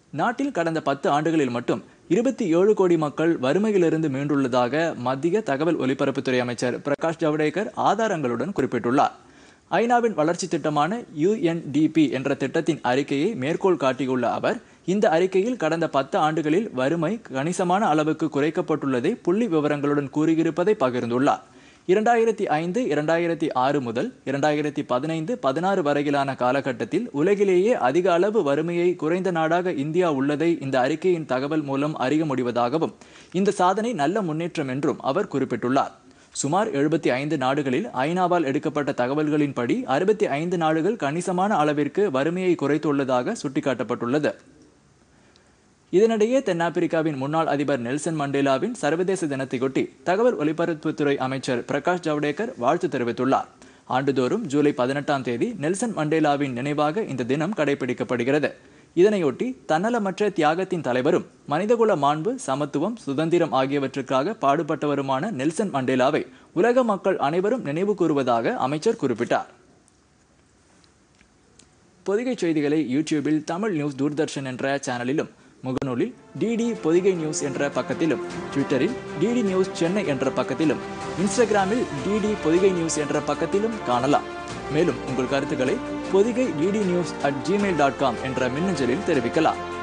நாட்டில் கடந்த பத்து ஆண்டுகளில் மட்டும் இருபத்தி ஏழு கோடி மக்கள் வறுமையிலிருந்து மீண்டுள்ளதாக மத்திய தகவல் ஒலிபரப்புத்துறை அமைச்சர் பிரகாஷ் ஜவடேகர் ஆதாரங்களுடன் குறிப்பிட்டுள்ளார் ஐநாவின் வளர்ச்சி திட்டமான யுஎன்டிபி என்ற திட்டத்தின் அறிக்கையை மேற்கோள் காட்டியுள்ள அவர் இந்த அறிக்கையில் கடந்த பத்து ஆண்டுகளில் வறுமை கணிசமான அளவுக்கு குறைக்கப்பட்டுள்ளதை புள்ளி விவரங்களுடன் கூறியிருப்பதை பகிர்ந்துள்ளார் இரண்டாயிரத்தி ஐந்து இரண்டாயிரத்தி ஆறு முதல் இரண்டாயிரத்தி பதினைந்து பதினாறு வரையிலான காலகட்டத்தில் உலகிலேயே அதிக அளவு வறுமையை குறைந்த நாடாக இந்தியா உள்ளதை இந்த அறிக்கையின் தகவல் மூலம் அறிய முடிவதாகவும் இந்த சாதனை நல்ல முன்னேற்றம் என்றும் அவர் குறிப்பிட்டுள்ளார் சுமார் எழுபத்தி ஐந்து நாடுகளில் ஐநாவால் எடுக்கப்பட்ட தகவல்களின்படி அறுபத்தி ஐந்து நாடுகள் கணிசமான அளவிற்கு வறுமையை குறைத்துள்ளதாக சுட்டிக்காட்டப்பட்டுள்ளது இதனிடையே தென்னாப்பிரிக்காவின் முன்னாள் அதிபர் நெல்சன் மண்டேலாவின் சர்வதேச தினத்தையொட்டி தகவல் ஒலிபரப்புத்துறை அமைச்சர் பிரகாஷ் ஜவடேகர் வாழ்த்து தெரிவித்துள்ளார் ஆண்டுதோறும் ஜூலை பதினெட்டாம் தேதி நெல்சன் மண்டேலாவின் நினைவாக இந்த தினம் கடைபிடிக்கப்படுகிறது இதனையொட்டி தன்னலமற்ற தியாகத்தின் தலைவரும் மனிதகுல மாண்பு சமத்துவம் சுதந்திரம் ஆகியவற்றுக்காக பாடுபட்டவருமான நெல்சன் மண்டேலாவை உலக மக்கள் அனைவரும் நினைவு கூறுவதாக அமைச்சர் குறிப்பிட்டார் பொதிகை செய்திகளை யூடியூபில் தமிழ் நியூஸ் தூர்தர்ஷன் என்ற சேனலிலும் முகநூலில் டிடி பொதிகை நியூஸ் என்ற பக்கத்திலும் ட்விட்டரில் டிடி நியூஸ் சென்னை என்ற பக்கத்திலும் இன்ஸ்டாகிராமில் டிடி பொதிகை நியூஸ் என்ற பக்கத்திலும் காணலாம் மேலும் உங்கள் கருத்துக்களை Podhigai DD news at Gmail dot com என்ற மின்னஞ்சலில் தெரிவிக்கலாம்